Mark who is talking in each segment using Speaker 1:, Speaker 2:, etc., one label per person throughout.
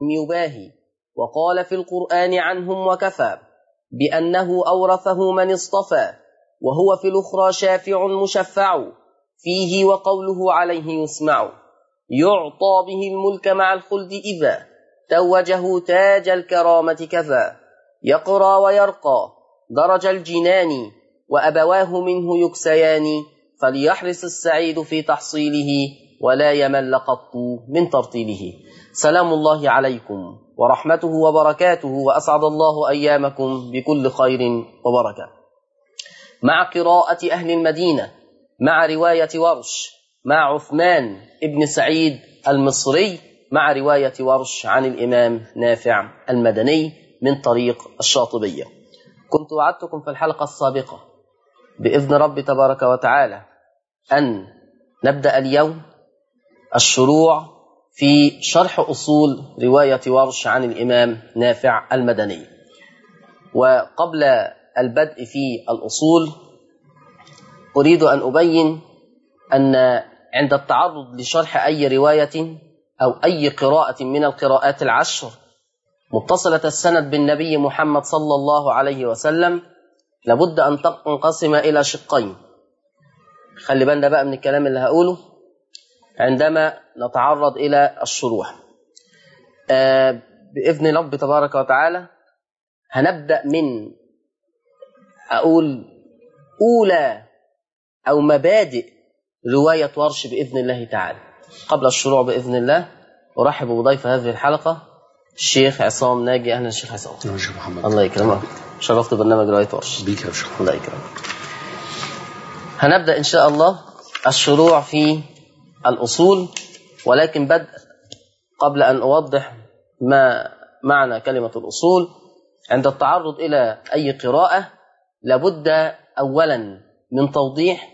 Speaker 1: يباهي وقال في القرآن عنهم وكفى بأنه أورثه من اصطفى وهو في الأخرى شافع مشفع فيه وقوله عليه يسمع يعطى به الملك مع الخلد إذا توجه تاج الكرامة كذا يقرى ويرقى درج الجنان وأبواه منه يكسيان فليحرص السعيد في تحصيله ولا يمل قط من ترطيله سلام الله عليكم ورحمته وبركاته وأسعد الله أيامكم بكل خير وبركة مع قراءة أهل المدينة مع رواية ورش مع عثمان ابن سعيد المصري مع رواية ورش عن الإمام نافع المدني من طريق الشاطبية كنت وعدتكم في الحلقة السابقة بإذن رب تبارك وتعالى أن نبدأ اليوم الشروع في شرح أصول رواية ورش عن الإمام نافع المدني وقبل البدء في الأصول أريد أن أبين أن عند التعرض لشرح أي رواية أو أي قراءة من القراءات العشر متصلة السند بالنبي محمد صلى الله عليه وسلم لابد أن تنقسم إلى شقين خلي بالنا بقى من الكلام اللي هقوله عندما نتعرض إلى الشروح آه بإذن رب تبارك وتعالى هنبدأ من أقول أولى أو مبادئ رواية ورش بإذن الله تعالى قبل الشروع بإذن الله أرحب بضيف هذه الحلقة الشيخ عصام ناجي أهلا الشيخ عصام
Speaker 2: يا شيخ محمد
Speaker 1: الله يكرمك شرفت برنامج رواية ورش
Speaker 2: بيك يا شيخ
Speaker 1: الله يكرمك هنبدأ إن شاء الله الشروع في الأصول ولكن بدء قبل أن أوضح ما معنى كلمة الأصول عند التعرض إلى أي قراءة لابد أولا من توضيح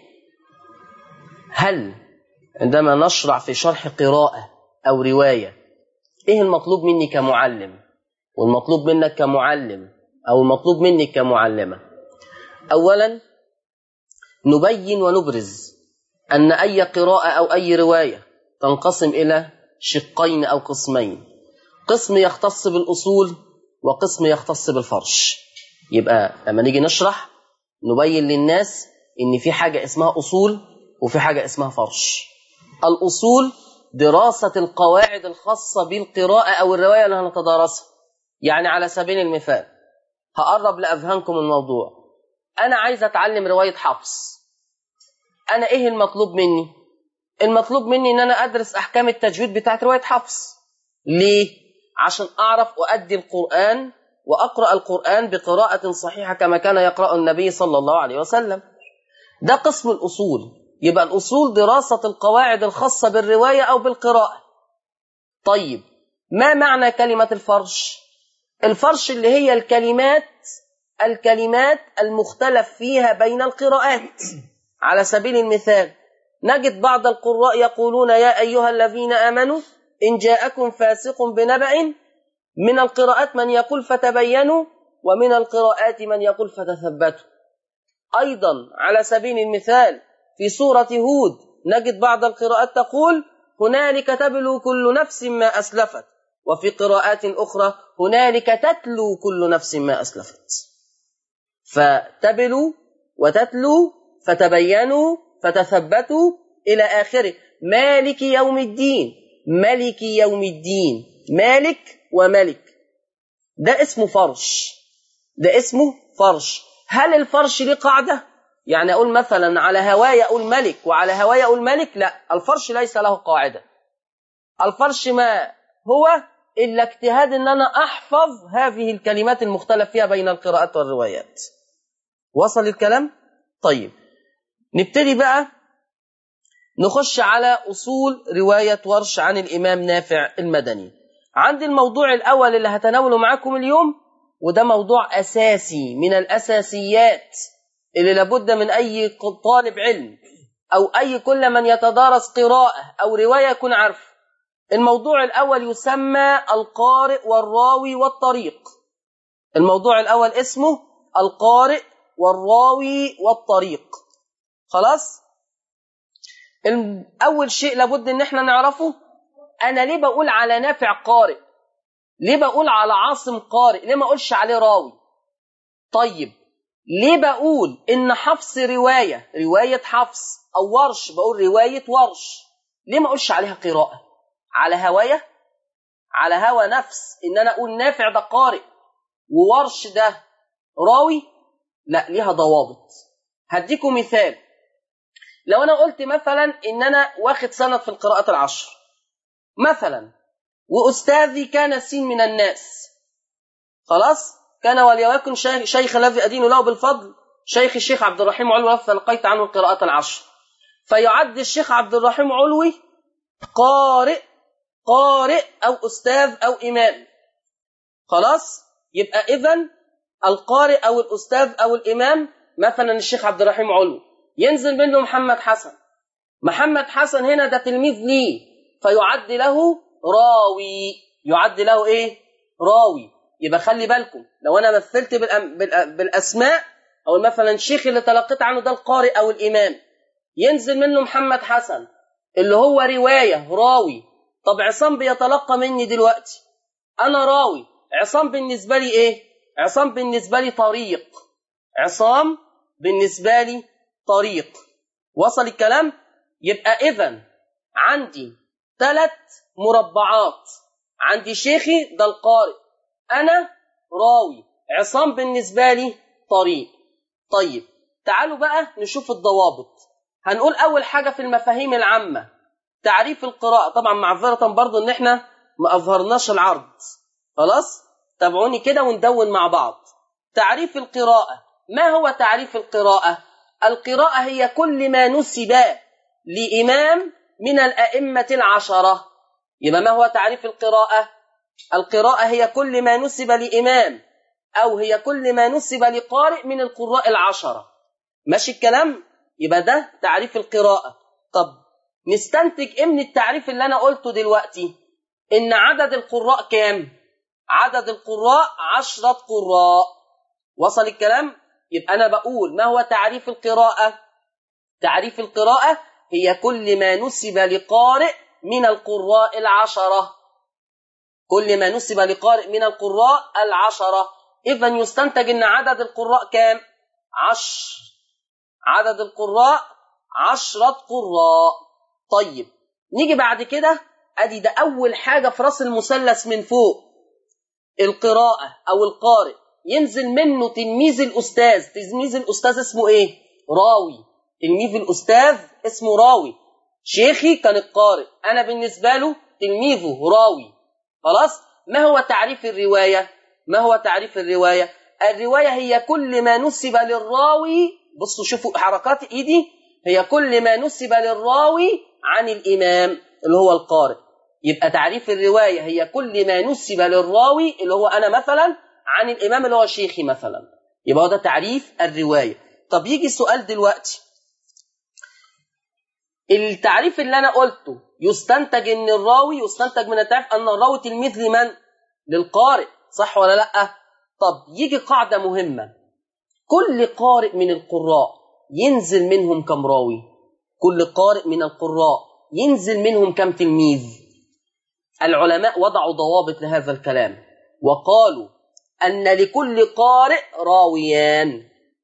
Speaker 1: هل عندما نشرع في شرح قراءة أو رواية إيه المطلوب مني كمعلم والمطلوب منك كمعلم أو المطلوب منك كمعلمة أولا نبين ونبرز أن أي قراءة أو أي رواية تنقسم إلى شقين أو قسمين قسم يختص بالأصول وقسم يختص بالفرش يبقى لما نيجي نشرح نبين للناس إن في حاجة اسمها أصول وفي حاجة اسمها فرش الأصول دراسة القواعد الخاصة بالقراءة أو الرواية اللي هنتدارسها يعني على سبيل المثال هقرب لأذهانكم الموضوع أنا عايز أتعلم رواية حفص أنا إيه المطلوب مني؟ المطلوب مني إن أنا أدرس أحكام التجويد بتاعت رواية حفص ليه؟ عشان أعرف أؤدي القرآن وأقرأ القرآن بقراءة صحيحة كما كان يقرأ النبي صلى الله عليه وسلم ده قسم الأصول يبقى الأصول دراسة القواعد الخاصة بالرواية أو بالقراءة طيب ما معنى كلمة الفرش؟ الفرش اللي هي الكلمات الكلمات المختلف فيها بين القراءات على سبيل المثال نجد بعض القراء يقولون يا أيها الذين آمنوا إن جاءكم فاسق بنبأ من القراءات من يقول فتبينوا ومن القراءات من يقول فتثبتوا أيضا على سبيل المثال في سورة هود نجد بعض القراءات تقول هنالك تبلو كل نفس ما أسلفت وفي قراءات أخرى هنالك تتلو كل نفس ما أسلفت فتبلوا وتتلو فتبينوا فتثبتوا إلى آخره مالك يوم الدين ملك يوم الدين مالك وملك ده اسمه فرش ده اسمه فرش هل الفرش ليه قاعدة؟ يعني أقول مثلا على هواي أقول ملك وعلى هواي أقول ملك لا الفرش ليس له قاعدة الفرش ما هو إلا اجتهاد أن أنا أحفظ هذه الكلمات المختلف فيها بين القراءات والروايات وصل الكلام؟ طيب نبتدي بقى نخش على أصول رواية ورش عن الإمام نافع المدني عندي الموضوع الأول اللي هتناوله معاكم اليوم وده موضوع أساسي من الأساسيات اللي لابد من أي طالب علم أو أي كل من يتدارس قراءة أو رواية يكون عارف الموضوع الأول يسمى القارئ والراوي والطريق الموضوع الأول اسمه القارئ والراوي والطريق خلاص أول شيء لابد إن احنا نعرفه أنا ليه بقول على نافع قارئ ليه بقول على عاصم قارئ ليه ما اقولش عليه راوي طيب ليه بقول ان حفص روايه روايه حفص او ورش بقول روايه ورش ليه ما اقولش عليها قراءه على هوايه على هوى نفس ان انا اقول نافع ده قارئ وورش ده راوي لا ليها ضوابط هديكم مثال لو انا قلت مثلا ان انا واخد سند في القراءات العشر مثلا واستاذي كان سين من الناس خلاص كان وليكن شيخ, شيخ الذي ادين له بالفضل شيخ الشيخ عبد الرحيم علوي فلقيت عنه القراءات العشر فيعد الشيخ عبد الرحيم علوي قارئ قارئ او استاذ او امام خلاص يبقى اذا القارئ او الاستاذ او الامام مثلا الشيخ عبد الرحيم علوي ينزل منه محمد حسن محمد حسن هنا ده تلميذ ليه فيعد له راوي يعد له ايه راوي يبقى خلي بالكم لو انا مثلت بالأم... بالاسماء او مثلا الشيخ اللي تلقيت عنه ده القارئ او الامام ينزل منه محمد حسن اللي هو روايه راوي طب عصام بيتلقى مني دلوقتي انا راوي عصام بالنسبه لي ايه عصام بالنسبه لي طريق عصام بالنسبه لي طريق وصل الكلام يبقى اذا عندي ثلاث مربعات عندي شيخي ده القارئ انا راوي عصام بالنسبه لي طريق طيب تعالوا بقى نشوف الضوابط هنقول اول حاجه في المفاهيم العامه تعريف القراءه طبعا معذره برضو ان احنا ما اظهرناش العرض خلاص تابعوني كده وندون مع بعض تعريف القراءه ما هو تعريف القراءه القراءه هي كل ما نسب لامام من الائمه العشره يبقى ما هو تعريف القراءه القراءه هي كل ما نسب لامام او هي كل ما نسب لقارئ من القراء العشره ماشي الكلام يبقى ده تعريف القراءه طب نستنتج ايه من التعريف اللي انا قلته دلوقتي ان عدد القراء كام عدد القراء عشرة قراء وصل الكلام يبقى انا بقول ما هو تعريف القراءه تعريف القراءه هي كل ما نسب لقارئ من القراء العشره كل ما نسب لقارئ من القراء العشره اذا يستنتج ان عدد القراء كام عشر عدد القراء عشرة قراء طيب نيجي بعد كده ادي ده اول حاجه في راس المثلث من فوق القراءه او القارئ ينزل منه تلميذ الاستاذ تلميذ الاستاذ اسمه ايه راوي تلميذ الاستاذ اسمه راوي شيخي كان القارئ انا بالنسبه له تلميذه راوي خلاص ما هو تعريف الروايه ما هو تعريف الروايه الروايه هي كل ما نسب للراوي بصوا شوفوا حركات ايدي هي كل ما نسب للراوي عن الامام اللي هو القارئ يبقى تعريف الروايه هي كل ما نسب للراوي اللي هو انا مثلا عن الامام اللي هو شيخي مثلا يبقى هو ده تعريف الروايه طب يجي السؤال دلوقتي التعريف اللي انا قلته يستنتج ان الراوي يستنتج من التعريف ان الراوي تلميذ لمن للقارئ صح ولا لا طب يجي قاعده مهمه كل قارئ من القراء ينزل منهم كم راوي كل قارئ من القراء ينزل منهم كم تلميذ العلماء وضعوا ضوابط لهذا الكلام وقالوا أن لكل قارئ راويان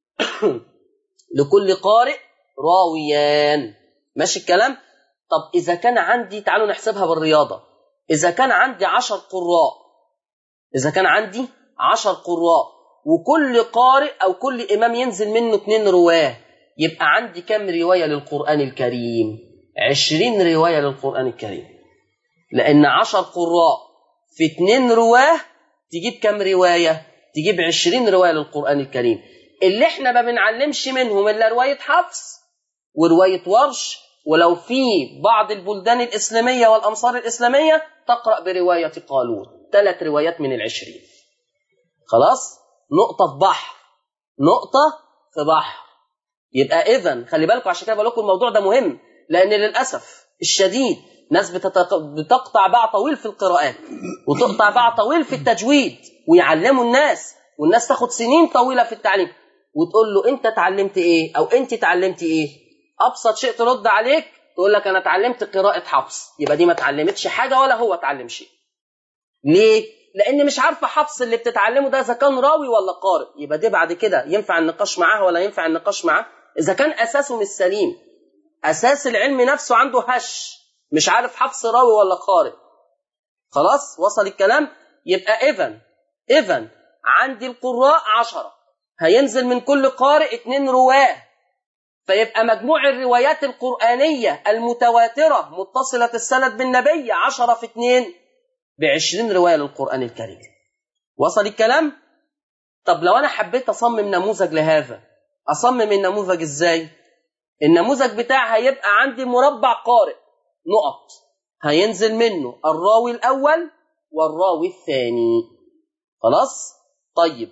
Speaker 1: لكل قارئ راويان ماشي الكلام طب إذا كان عندي تعالوا نحسبها بالرياضة إذا كان عندي عشر قراء إذا كان عندي عشر قراء وكل قارئ أو كل إمام ينزل منه اتنين رواه يبقى عندي كم رواية للقرآن الكريم عشرين رواية للقرآن الكريم لأن عشر قراء في اتنين رواه تجيب كم رواية تجيب عشرين رواية للقرآن الكريم اللي احنا ما بنعلمش منهم إلا رواية حفص ورواية ورش ولو في بعض البلدان الإسلامية والأمصار الإسلامية تقرأ برواية قالون ثلاث روايات من العشرين خلاص نقطة في بحر نقطة في بحر يبقى إذا خلي بالكم عشان كده بقول لكم الموضوع ده مهم لأن للأسف الشديد ناس بتقطع باع طويل في القراءات وتقطع باع طويل في التجويد ويعلموا الناس والناس تاخد سنين طويلة في التعليم وتقول له أنت اتعلمت إيه أو أنت اتعلمت إيه أبسط شيء ترد عليك تقول لك أنا اتعلمت قراءة حفص يبقى دي ما اتعلمتش حاجة ولا هو اتعلم شيء ليه؟ لان مش عارفه حفص اللي بتتعلمه ده اذا كان راوي ولا قارئ يبقى دي بعد كده ينفع النقاش معاها ولا ينفع النقاش معاه اذا كان اساسه مش سليم اساس العلم نفسه عنده هش مش عارف حفص راوي ولا قارئ خلاص وصل الكلام يبقى اذا اذا عندي القراء عشرة هينزل من كل قارئ اتنين رواه فيبقى مجموع الروايات القرآنية المتواترة متصلة السند بالنبي عشرة في اتنين بعشرين رواية للقرآن الكريم وصل الكلام؟ طب لو أنا حبيت أصمم نموذج لهذا أصمم النموذج إزاي؟ النموذج بتاعها هيبقى عندي مربع قارئ نقط هينزل منه الراوي الأول والراوي الثاني خلاص؟ طيب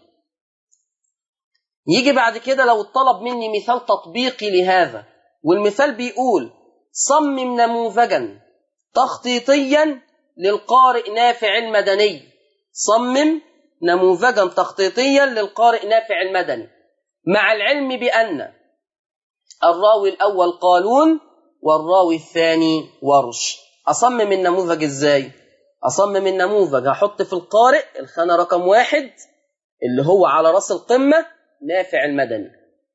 Speaker 1: يجي بعد كده لو طلب مني مثال تطبيقي لهذا والمثال بيقول صمم نموذجا تخطيطيا للقارئ نافع المدني صمم نموذجا تخطيطيا للقارئ نافع المدني مع العلم بأن الراوي الأول قالون والراوي الثاني ورش أصمم النموذج إزاي؟ أصمم النموذج هحط في القارئ الخانة رقم واحد اللي هو على رأس القمة نافع المدني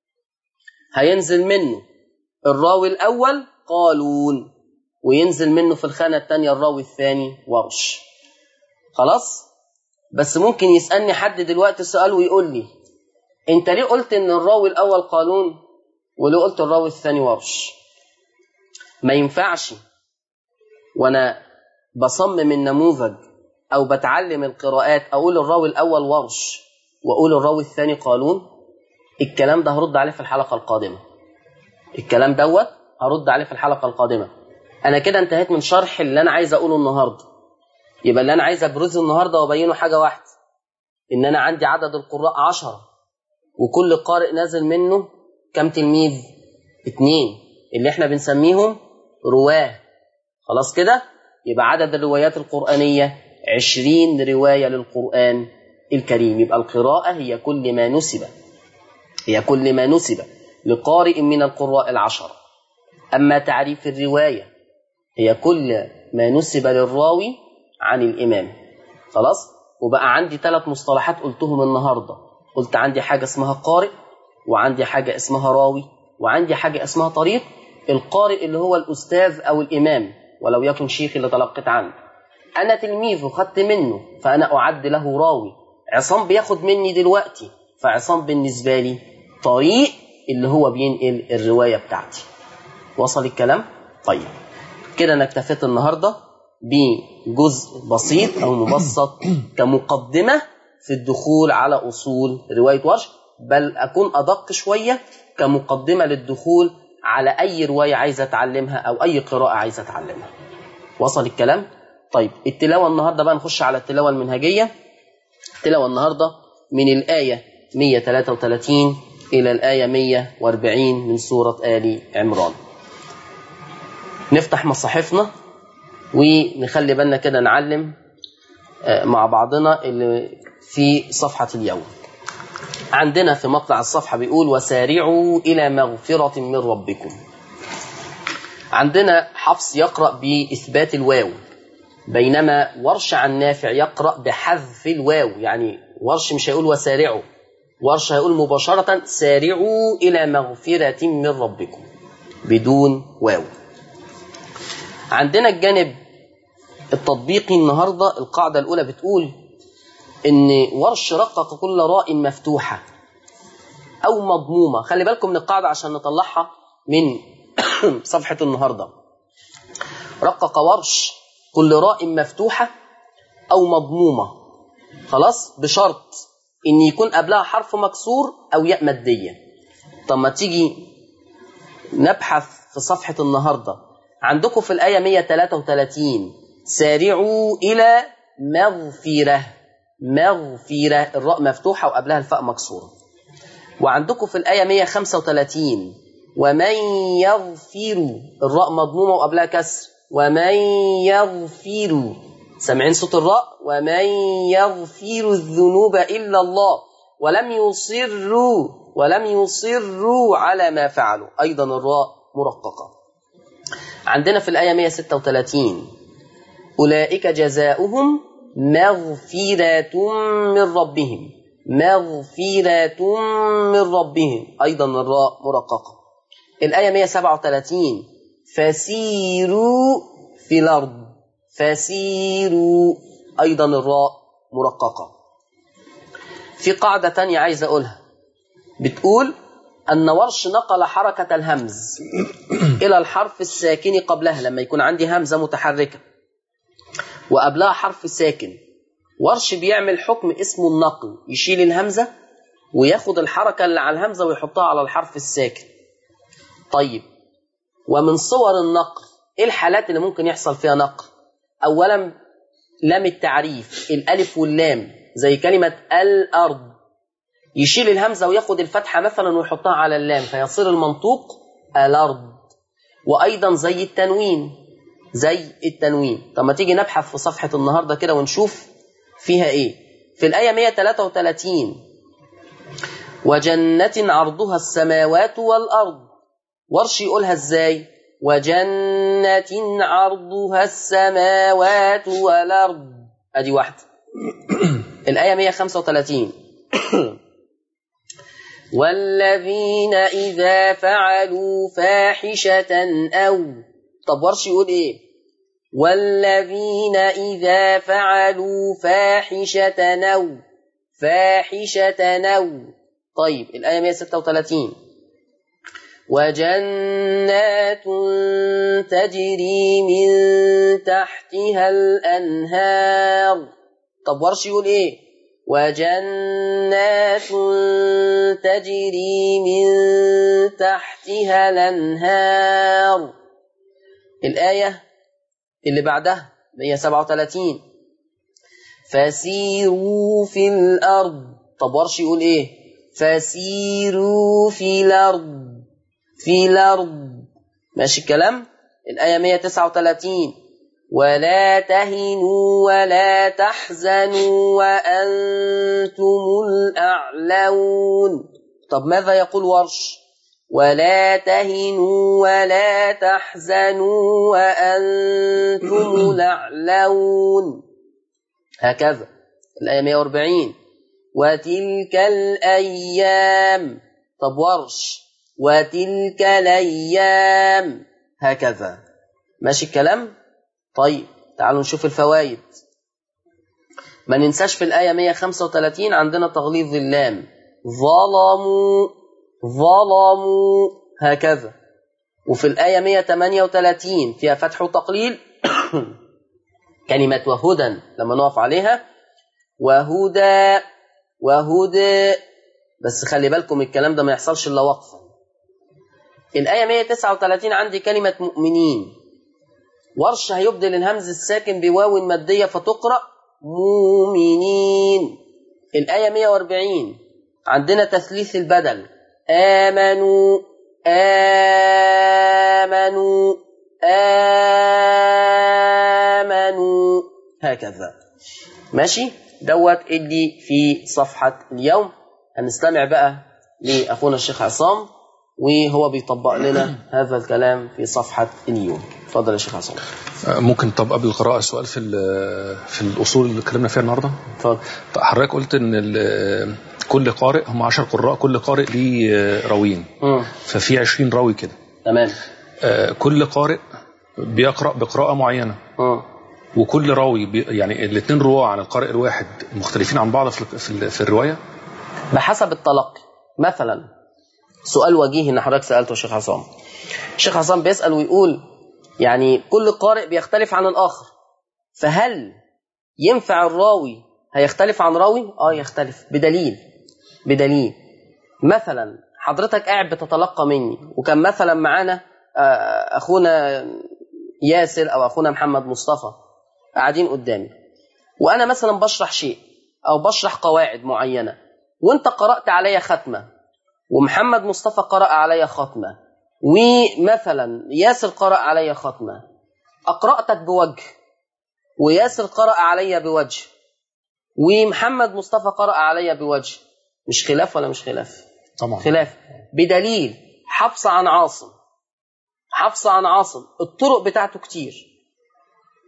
Speaker 1: هينزل منه الراوي الأول قالون وينزل منه في الخانة الثانية الراوي الثاني ورش خلاص بس ممكن يسألني حد دلوقتي سؤال ويقول لي انت ليه قلت ان الراوي الأول قالون وليه قلت الراوي الثاني ورش ما ينفعش وانا بصمم النموذج او بتعلم القراءات اقول الراوي الاول ورش واقول الراوي الثاني قالون الكلام ده هرد عليه في الحلقه القادمه الكلام دوت هرد عليه في الحلقه القادمه انا كده انتهيت من شرح اللي انا عايز اقوله النهارده يبقى اللي انا عايز ابرزه النهارده وابينه حاجه واحده ان انا عندي عدد القراء عشرة وكل قارئ نازل منه كم تلميذ اتنين اللي احنا بنسميهم رواه خلاص كده يبقى عدد الروايات القرآنية عشرين رواية للقرآن الكريم يبقى القراءة هي كل ما نسب هي كل ما نسب لقارئ من القراء العشرة أما تعريف الرواية هي كل ما نسب للراوي عن الإمام خلاص وبقى عندي ثلاث مصطلحات قلتهم النهاردة قلت عندي حاجة اسمها قارئ وعندي حاجة اسمها راوي وعندي حاجة اسمها طريق القارئ اللي هو الأستاذ أو الإمام ولو يكن شيخي اللي تلقيت عنه أنا تلميذ وخدت منه فأنا أعد له راوي عصام بياخد مني دلوقتي فعصام بالنسبة لي طريق اللي هو بينقل الرواية بتاعتي وصل الكلام؟ طيب كده أنا اكتفيت النهاردة بجزء بسيط أو مبسط كمقدمة في الدخول على أصول رواية ورش بل أكون أدق شوية كمقدمة للدخول على أي رواية عايز أتعلمها أو أي قراءة عايز أتعلمها وصل الكلام؟ طيب التلاوة النهاردة بقى نخش على التلاوة المنهجية التلاوة النهاردة من الآية 133 إلى الآية 140 من سورة آل عمران نفتح مصاحفنا ونخلي بالنا كده نعلم مع بعضنا اللي في صفحة اليوم عندنا في مطلع الصفحة بيقول وسارعوا إلى مغفرة من ربكم عندنا حفص يقرأ بإثبات الواو بينما ورش عن نافع يقرأ بحذف الواو يعني ورش مش هيقول وسارعوا ورش هيقول مباشرة سارعوا إلى مغفرة من ربكم بدون واو عندنا الجانب التطبيقي النهاردة القاعدة الأولى بتقول إن ورش رقق كل راء مفتوحة أو مضمومة خلي بالكم من القاعدة عشان نطلعها من صفحة النهاردة رقق ورش كل راء مفتوحة أو مضمومة خلاص بشرط إن يكون قبلها حرف مكسور أو ياء مادية طب ما تيجي نبحث في صفحة النهاردة عندكم في الآية 133 سارعوا إلى مغفرة مغفرة الراء مفتوحة وقبلها الفاء مكسورة وعندكم في الآية 135 ومن يغفر الراء مضمومة وقبلها كسر ومن يغفر سامعين صوت الراء ومن يغفر الذنوب إلا الله ولم يصروا ولم يصروا على ما فعلوا أيضا الراء مرققة عندنا في الآية 136 أولئك جزاؤهم مغفرة من ربهم مغفرة من ربهم أيضا الراء مرققة الآية 137 فسيروا في الأرض فسيروا أيضا الراء مرققة في قاعدة تانية عايز أقولها بتقول أن ورش نقل حركة الهمز إلى الحرف الساكن قبلها لما يكون عندي همزة متحركة وقبلها حرف ساكن ورش بيعمل حكم اسمه النقل يشيل الهمزة وياخد الحركة اللي على الهمزة ويحطها على الحرف الساكن طيب ومن صور النقل ايه الحالات اللي ممكن يحصل فيها نقل اولا لام التعريف الالف واللام زي كلمة الارض يشيل الهمزة وياخد الفتحة مثلا ويحطها على اللام فيصير المنطوق الارض وايضا زي التنوين زي التنوين طب ما تيجي نبحث في صفحة النهاردة كده ونشوف فيها ايه في الآية 133 وجنة عرضها السماوات والأرض ورش يقولها ازاي وجنة عرضها السماوات والأرض ادي واحدة الآية 135 والذين إذا فعلوا فاحشة أو طب ورش يقول ايه والذين إذا فعلوا فاحشة أو فاحشة أو طيب الآية 136 وجنات تجري من تحتها الأنهار طب ورش يقول إيه وجنات تجري من تحتها الأنهار الآية اللي بعدها 137 فسيروا في الأرض طب ورش يقول إيه فسيروا في الأرض في الأرض ماشي الكلام الآية 139 ولا تهنوا ولا تحزنوا وأنتم الأعلون طب ماذا يقول ورش ولا تهنوا ولا تحزنوا وأنتم الأعلون هكذا الآية 140 وتلك الأيام طب ورش وتلك الأيام هكذا ماشي الكلام طيب تعالوا نشوف الفوائد ما ننساش في الآية 135 عندنا تغليظ اللام ظلموا ظلموا هكذا وفي الآية 138 فيها فتح وتقليل كلمة وهدى لما نقف عليها وهدى وهدى بس خلي بالكم الكلام ده ما يحصلش إلا وقفا الآية 139 عندي كلمة مؤمنين ورش هيبدل الهمز الساكن بواو مادية فتقرأ مؤمنين الآية 140 عندنا تثليث البدل آمنوا آمنوا آمنوا هكذا ماشي دوت اللي في صفحة اليوم هنستمع بقى لأخونا الشيخ عصام وهو بيطبق لنا هذا الكلام في صفحة اليوم اتفضل يا شيخ عصام
Speaker 2: ممكن طب قبل القراءة سؤال في في الأصول اللي اتكلمنا فيها النهاردة
Speaker 1: اتفضل
Speaker 2: حضرتك قلت إن كل قارئ هم 10 قراء كل قارئ ليه راويين
Speaker 1: مم.
Speaker 2: ففي 20 راوي كده
Speaker 1: تمام
Speaker 2: آه، كل قارئ بيقرأ بقراءة معينة
Speaker 1: مم.
Speaker 2: وكل راوي بي يعني الاثنين رواه عن القارئ الواحد مختلفين عن بعض في في, في الرواية
Speaker 1: بحسب التلقي مثلا سؤال وجيهي ان حضرتك سالته الشيخ عصام الشيخ عصام بيسال ويقول يعني كل قارئ بيختلف عن الاخر فهل ينفع الراوي هيختلف عن راوي اه يختلف بدليل بدليل مثلا حضرتك قاعد بتتلقى مني وكان مثلا معانا آه، اخونا ياسر او اخونا محمد مصطفى قاعدين قدامي وانا مثلا بشرح شيء او بشرح قواعد معينه وانت قرات عليا ختمه ومحمد مصطفى قرأ علي ختمة ومثلا ياسر قرأ علي ختمة أقرأتك بوجه وياسر قرأ علي بوجه ومحمد مصطفى قرأ علي بوجه مش خلاف ولا مش خلاف
Speaker 2: طبعا
Speaker 1: خلاف بدليل حفص عن عاصم حفص عن عاصم الطرق بتاعته كتير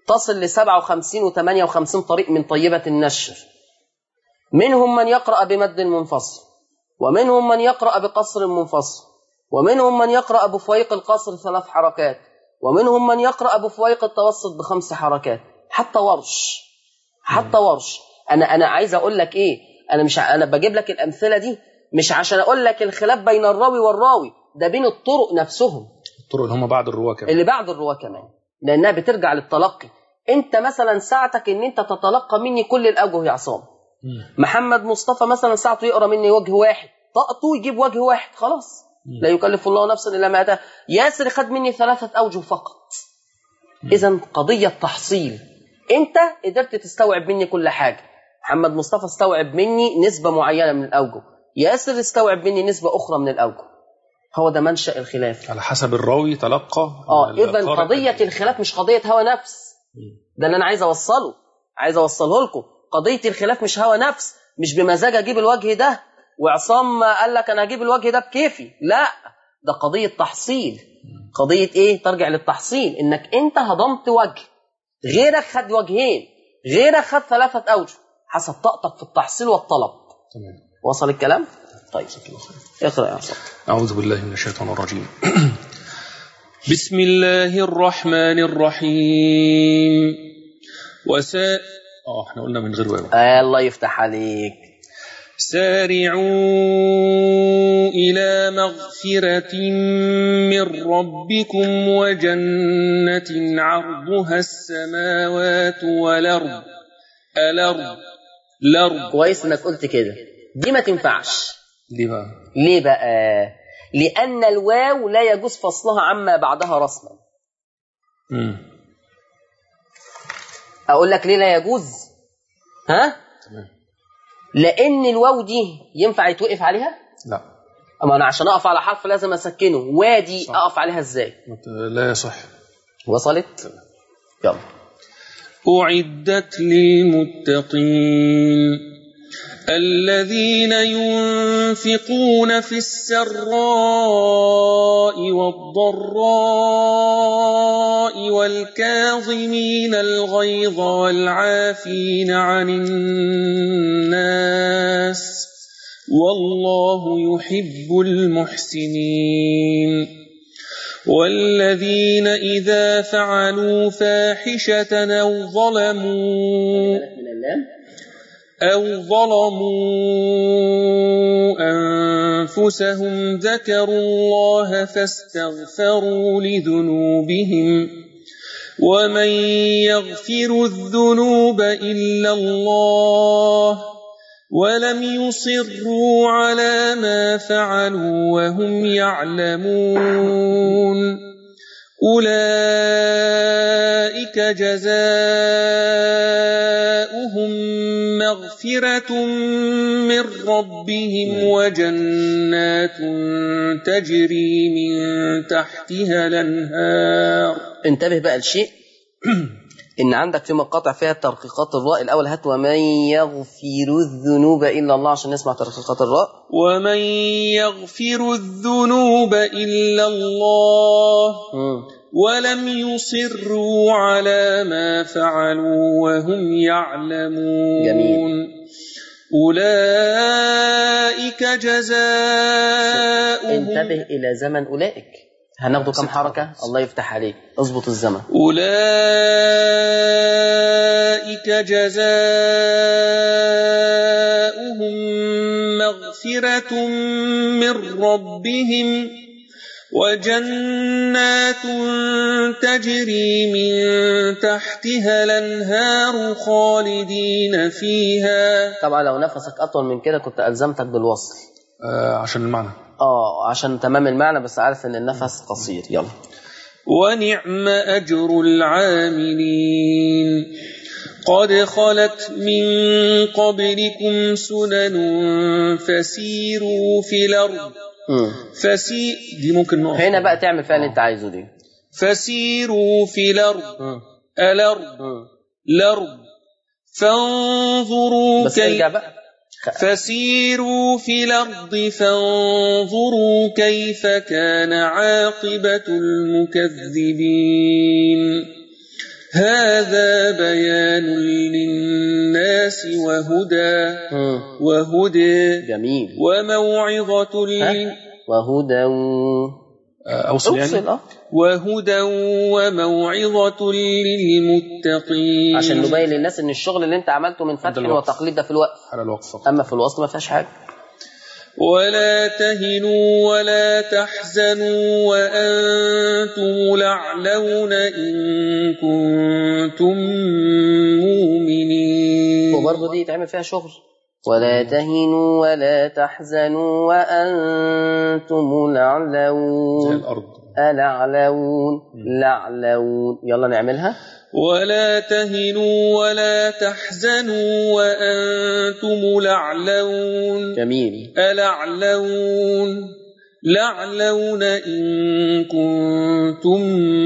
Speaker 1: تصل ل 57 و 58 طريق من طيبة النشر منهم من يقرأ بمد منفصل ومنهم من يقرأ بقصر منفصل ومنهم من يقرأ بفويق القصر ثلاث حركات ومنهم من يقرأ بفويق التوسط بخمس حركات حتى ورش حتى ورش انا انا عايز اقول لك ايه انا مش ع- انا بجيب لك الامثله دي مش عشان اقول لك الخلاف بين الراوي والراوي ده بين الطرق نفسهم
Speaker 2: الطرق اللي هم بعد الرواه كمان
Speaker 1: اللي بعد الرواه كمان لانها بترجع للتلقي انت مثلا ساعتك ان انت تتلقى مني كل الاوجه يا عصام
Speaker 2: مم.
Speaker 1: محمد مصطفى مثلا ساعته يقرا مني وجه واحد طاقته يجيب وجه واحد خلاص لا يكلف الله نفسا الا ما اتاها ياسر خد مني ثلاثه اوجه فقط اذا قضيه تحصيل انت قدرت تستوعب مني كل حاجه محمد مصطفى استوعب مني نسبه معينه من الاوجه ياسر استوعب مني نسبه اخرى من الاوجه هو ده منشا الخلاف
Speaker 2: على حسب الراوي تلقى
Speaker 1: اه
Speaker 2: من
Speaker 1: اذا
Speaker 2: القارئ.
Speaker 1: قضيه الخلاف مش قضيه هوى نفس ده اللي انا عايز اوصله عايز اوصله لكم قضيه الخلاف مش هوى نفس مش بمزاج اجيب الوجه ده وعصام قال لك انا هجيب الوجه ده بكيفي لا ده قضيه تحصيل قضيه ايه ترجع للتحصيل انك انت هضمت وجه غيرك خد وجهين غيرك خد ثلاثه اوجه حسب طاقتك في التحصيل والطلب
Speaker 2: تمام
Speaker 1: وصل الكلام طيب
Speaker 2: جزاك الله خير.
Speaker 1: اقرا يا عصام
Speaker 2: أعوذ بالله من الشيطان الرجيم بسم الله الرحمن الرحيم وسا اه احنا قلنا من غير واو
Speaker 1: آه الله يفتح عليك
Speaker 2: سارعوا إلى مغفرة من ربكم وجنة عرضها السماوات والأرض الأرض الأرض
Speaker 1: كويس انك قلت كده دي ما تنفعش
Speaker 2: دي بقى
Speaker 1: ليه بقى لان الواو لا يجوز فصلها عما بعدها رسما
Speaker 2: مم.
Speaker 1: اقول لك ليه لا يجوز ها
Speaker 2: تمام
Speaker 1: لان الواو دي ينفع يتوقف عليها
Speaker 2: لا
Speaker 1: اما انا عشان اقف على حرف لازم اسكنه وادي
Speaker 2: صح.
Speaker 1: اقف عليها ازاي
Speaker 2: مت- لا يصح
Speaker 1: وصلت يلا
Speaker 2: أعدت للمتقين الذين ينفقون في السراء والضراء والكاظمين الغيظ والعافين عن الناس والله يحب المحسنين والذين إذا فعلوا فاحشة أو ظلموا
Speaker 1: من اللام
Speaker 2: أو ظلموا أنفسهم ذكروا الله فاستغفروا لذنوبهم ومن يغفر الذنوب إلا الله ولم يصروا على ما فعلوا وهم يعلمون أولئك جزاؤهم مغفرة من ربهم وجنات تجري من تحتها الأنهار
Speaker 1: انتبه بقى لشيء ان عندك في مقاطع فيها ترقيقات الراء الاول هات ومن يغفر الذنوب الا الله عشان نسمع ترقيقات الراء
Speaker 2: ومن يغفر الذنوب إلا الله
Speaker 1: مم.
Speaker 2: ولم يصروا على ما فعلوا وهم يعلمون
Speaker 1: جميل.
Speaker 2: أولئك جزاؤهم
Speaker 1: انتبه الى زمن اولئك هناخده كم حركه الله يفتح عليك اظبط الزمن
Speaker 2: أولئك جزاؤهم مغفرة من ربهم وجنات تجري من تحتها الأنهار خالدين فيها
Speaker 1: طبعا لو نفسك اطول من كده كنت الزمتك بالوصل
Speaker 2: آه عشان المعنى
Speaker 1: اه عشان تمام المعنى بس عارف ان النفس قصير يلا
Speaker 2: ونعم أجر العاملين قد خلت من قبلكم سنن فسيروا في الأرض
Speaker 1: مم.
Speaker 2: فسي دي ممكن نقف
Speaker 1: هنا بقى تعمل فيها اللي انت عايزه دي
Speaker 2: فسيروا في الأرض
Speaker 1: مم.
Speaker 2: الأرض
Speaker 1: مم.
Speaker 2: الأرض فانظروا
Speaker 1: بس ارجع
Speaker 2: كيف
Speaker 1: بقى
Speaker 2: فسيروا في الأرض فانظروا كيف كان عاقبة المكذبين هذا بيان للناس وهدى
Speaker 1: مم.
Speaker 2: وهدى
Speaker 1: جميل
Speaker 2: وموعظة
Speaker 1: ها؟
Speaker 2: لل
Speaker 1: وهدى و-
Speaker 2: أوصل يعني
Speaker 1: اوصل اه
Speaker 2: وهدى وموعظة للمتقين
Speaker 1: عشان نبين للناس ان الشغل اللي انت عملته من فتح
Speaker 2: الوقف.
Speaker 1: وتقليد ده في الوقت
Speaker 2: على الوقت فقط
Speaker 1: اما في الوصل ما فيهاش حاجه
Speaker 2: ولا تهنوا ولا تحزنوا وأنتم الأعلون إن كنتم مؤمنين
Speaker 1: وبرضه دي يتعمل فيها شغل ولا تهنوا ولا تحزنوا وأنتم
Speaker 2: زي
Speaker 1: الأعلون
Speaker 2: الأرض
Speaker 1: الأعلون الأعلون يلا نعملها
Speaker 2: ولا تهنوا ولا تحزنوا وأنتم الأعلون
Speaker 1: جميل
Speaker 2: الأعلون لعلون إن كنتم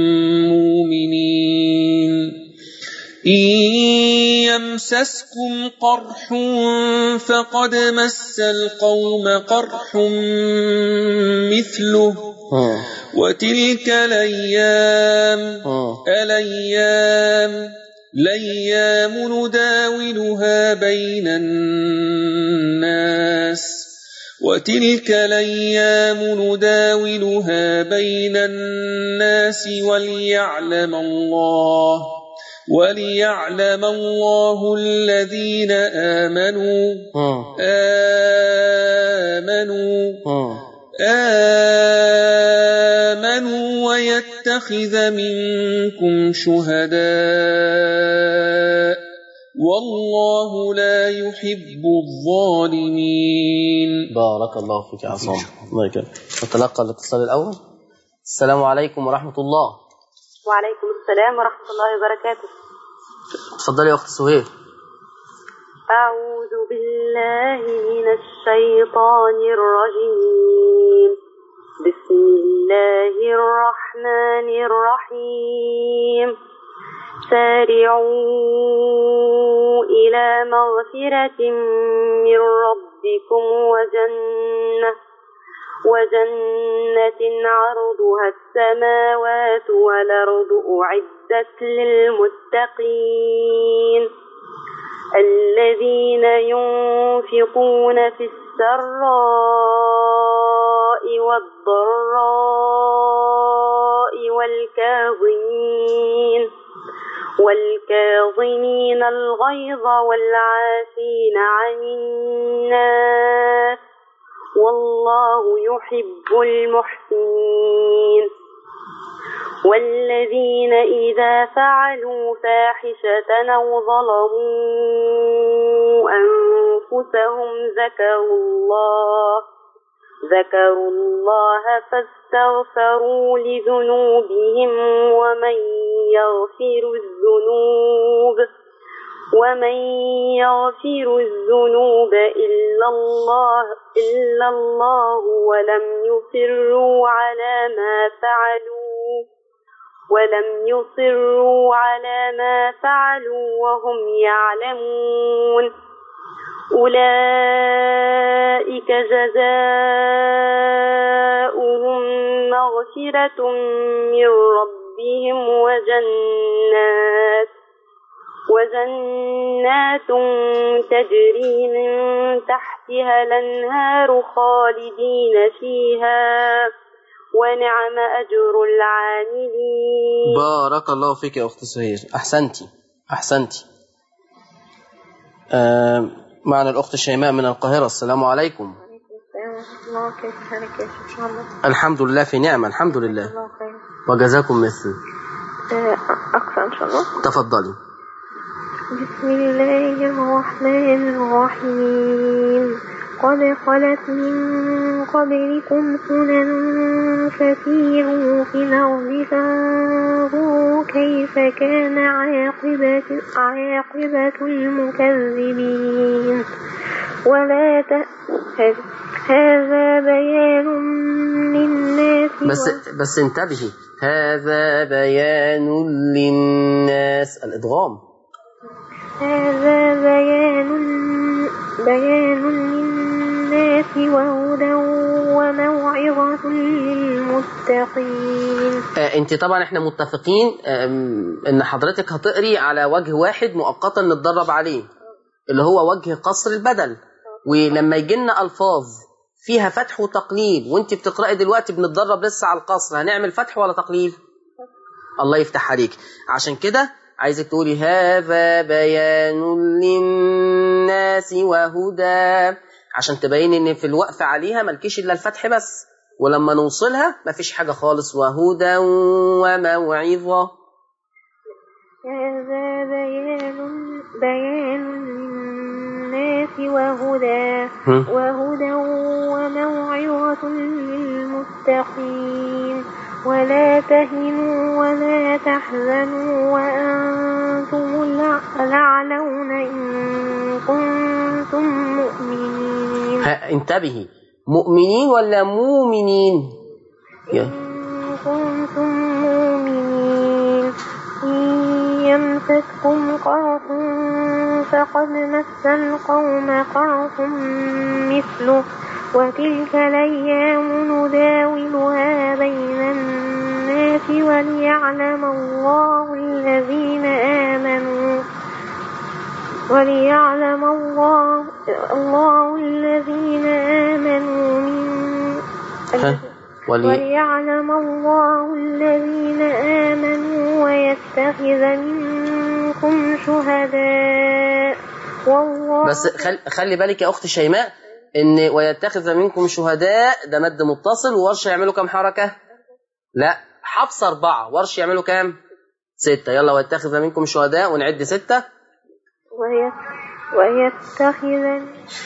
Speaker 2: مؤمنين إن يمسسكم قرح فقد مس القوم قرح مثله
Speaker 1: مم.
Speaker 2: وتلك الأيام
Speaker 1: مم.
Speaker 2: الأيام الأيام نداولها بين الناس وتلك الأيام نداولها بين الناس وليعلم الله وليعلم الله الذين آمنوا
Speaker 1: مم.
Speaker 2: آمنوا
Speaker 1: مم.
Speaker 2: آمنوا ويتخذ منكم شهداء والله لا يحب الظالمين
Speaker 1: بارك الله فيك يا عصام الله يكرمك نتلقى الاتصال الأول السلام عليكم ورحمة الله
Speaker 3: وعليكم السلام ورحمة الله وبركاته
Speaker 1: اتفضلي يا أخت سهير
Speaker 3: أعوذ بالله من الشيطان الرجيم بسم الله الرحمن الرحيم سارعوا إلى مغفرة من ربكم وجنة وجنة عرضها السماوات والأرض أعدت للمتقين الذين ينفقون في السراء والضراء والكاظمين والكاظمين الغيظ والعافين عن الناس والله يحب المحسنين والذين إذا فعلوا فاحشة أو ظلموا أنفسهم ذكروا الله ذكروا الله فاستغفروا لذنوبهم ومن يغفر الذنوب ومن يغفر الذنوب إلا الله إلا الله ولم يصروا على ما فعلوا ولم يصروا على ما فعلوا وهم يعلمون أولئك جزاؤهم مغفرة من ربهم وجنات وجنات تجري من تحتها الأنهار خالدين فيها ونعم أجر العاملين
Speaker 1: بارك الله فيك يا أخت سهير أحسنتي أحسنتي آه معنا الأخت شيماء من القاهرة السلام عليكم
Speaker 3: الله كيف حالك يا شيخ؟ ان شاء الله
Speaker 1: الحمد لله في نعمة الحمد لله
Speaker 3: الله خير
Speaker 1: وجزاكم مثل
Speaker 3: آه، اقرا ان شاء الله
Speaker 1: تفضلي
Speaker 3: بسم الله الرحمن الرحيم قد خلت من قبلكم سنن فسيروا في الأرض فانظروا كيف كان عاقبة, عاقبة المكذبين ولا ت... هذا بيان للناس
Speaker 1: بس
Speaker 3: و-
Speaker 1: بس انتبهي هذا بيان للناس الإدغام
Speaker 3: هذا بيان بيان للناس وهدى وموعظة للمتقين
Speaker 1: آه، انت طبعا احنا متفقين آم، ان حضرتك هتقري على وجه واحد مؤقتا نتدرب عليه اللي هو وجه قصر البدل ولما يجي لنا الفاظ فيها فتح وتقليل وانت بتقراي دلوقتي بنتدرب لسه على القصر هنعمل فتح ولا تقليل الله يفتح عليك عشان كده عايزك تقولي هذا بيان للناس وهدى عشان تبين ان في الوقف عليها ملكيش الا الفتح بس ولما نوصلها مفيش حاجه خالص وهدى وموعظه
Speaker 3: هذا بيان بيان للناس وهدى
Speaker 1: هم.
Speaker 3: وهدى وموعظة للمتقين ولا تهنوا ولا تحزنوا وأنتم الأع- الأعلون إن كنتم مؤمنين
Speaker 1: ها انتبهي مؤمنين ولا مؤمنين يا.
Speaker 3: إن كنتم مؤمنين إن يمسككم قرح فقد مس القوم قرح مثله وتلك الأيام نداولها بين الناس وليعلم الله الذين آمنوا وليعلم الله الله الذين آمنوا من
Speaker 1: ها. ولي
Speaker 3: وليعلم الله الذين آمنوا ويتخذ منكم شهداء والله
Speaker 1: بس خل... خلي بالك يا اخت شيماء ان ويتخذ منكم شهداء ده مد متصل وورش يعملوا كام حركه لا حفص أربعة ورش يعملوا كام ستة يلا ويتخذ منكم شهداء ونعد ستة
Speaker 3: وي- ويتخذ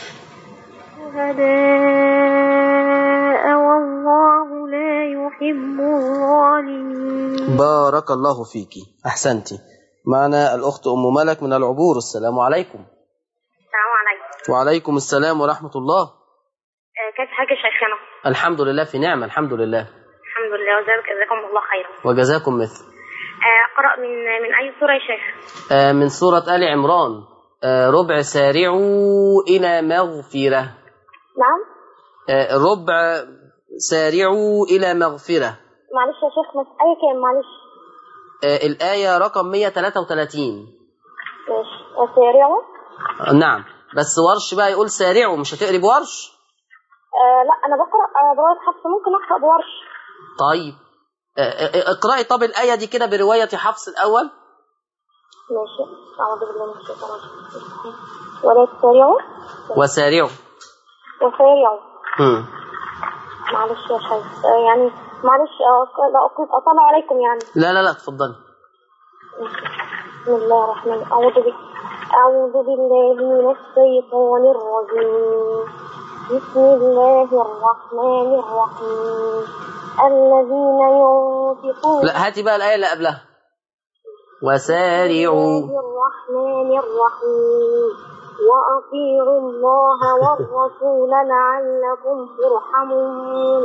Speaker 3: شهداء والله لا يحب الظالمين
Speaker 1: بارك الله فيك أحسنتي معنا الأخت أم ملك من العبور السلام عليكم
Speaker 4: السلام عليكم
Speaker 1: وعليكم السلام ورحمة الله
Speaker 4: آه، كيف حاجة شيخنا
Speaker 1: الحمد لله في نعمة الحمد لله
Speaker 4: الحمد لله وجزاك جزاكم الله خيرا
Speaker 1: وجزاكم مثل
Speaker 4: آه، أقرأ من من أي سورة يا شيخ
Speaker 1: آه، من سورة آل عمران آه، ربع سارعوا إلى مغفرة
Speaker 4: نعم
Speaker 1: آه، ربع سارعوا إلى مغفرة
Speaker 4: معلش يا شيخ بس أي كام معلش
Speaker 1: آه، الآية رقم 133
Speaker 4: ماشي وسارعوا
Speaker 1: آه، نعم بس ورش بقى يقول سارعوا مش هتقري بورش
Speaker 4: آه لا أنا بقرأ آه برواية حفص ممكن أقرأ بورش
Speaker 1: طيب آه، آه، اقرأي طب الآية دي كده برواية حفص الأول
Speaker 4: ماشي أعوذ بالله من الشيطان الرجيم ولا تسارعوا
Speaker 1: وسارعوا
Speaker 4: وسارعوا
Speaker 1: مم.
Speaker 4: معلش يا شيخ آه يعني معلش آه، لا أقول أطلع عليكم يعني
Speaker 1: لا لا لا اتفضلي
Speaker 4: بسم الله الرحمن الرحيم أعوذ بك أعوذ بالله من الشيطان الرجيم بسم الله الرحمن الرحيم الذين ينفقون
Speaker 1: لا هاتي بقى الآية اللي قبلها وسارعوا
Speaker 4: بسم الله الرحمن الرحيم وأطيعوا الله والرسول لعلكم ترحمون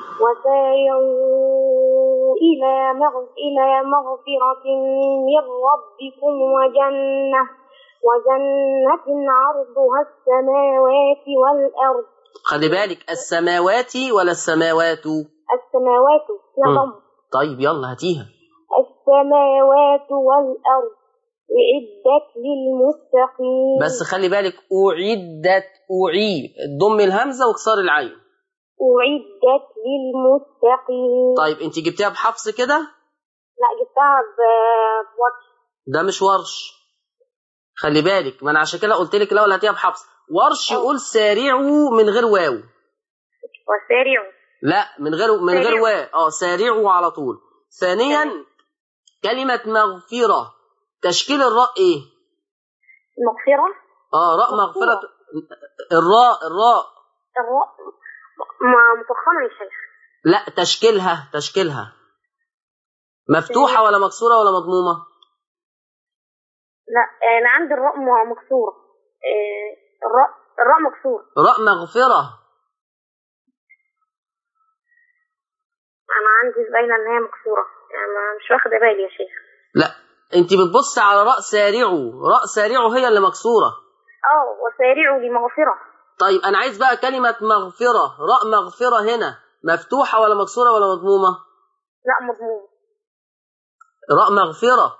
Speaker 4: وسارعوا إلى مغ- إلى مغفرة من ربكم وجنة وجنة عرضها السماوات والأرض
Speaker 1: خلي بالك السماوات ولا السماوات
Speaker 4: السماوات يا
Speaker 1: مم.
Speaker 4: ضم
Speaker 1: طيب يلا هاتيها
Speaker 4: السماوات والأرض أعدت للمتقين
Speaker 1: بس خلي بالك أعدت أعي ضم الهمزة واكسار العين
Speaker 4: أعدت للمتقين
Speaker 1: طيب انت جبتيها بحفص كده
Speaker 4: لا جبتها ب- بواتش
Speaker 1: ده مش ورش خلي بالك ما انا عشان كده قلت لك الاول هاتيها بحفص ورش يقول سارعوا من غير واو
Speaker 4: وسارعوا
Speaker 1: لا من غير من غير
Speaker 4: سارعوا.
Speaker 1: واو اه سارعوا على طول ثانيا كلمة مغفرة تشكيل الراء ايه
Speaker 4: مغفرة
Speaker 1: اه راء مغفرة الراء الراء
Speaker 4: الراء مع مفخمة يا شيخ
Speaker 1: لا تشكيلها تشكيلها مفتوحة ولا مكسورة ولا مضمومة
Speaker 4: لا أنا عندي الراء م- مكسورة آه، الراء الراء مكسورة
Speaker 1: راء مغفرة
Speaker 4: أنا عندي باينة إن هي مكسورة يعني ما- مش واخدة بالي يا شيخ
Speaker 1: لا انت بتبص على راء سارعوا راء سارعوا هي اللي مكسورة
Speaker 4: اه وسارعوا لمغفرة
Speaker 1: طيب انا عايز بقى كلمه مغفره راء مغفره هنا مفتوحه ولا مكسوره ولا مضمومه
Speaker 4: لا مضمون
Speaker 1: راء مغفره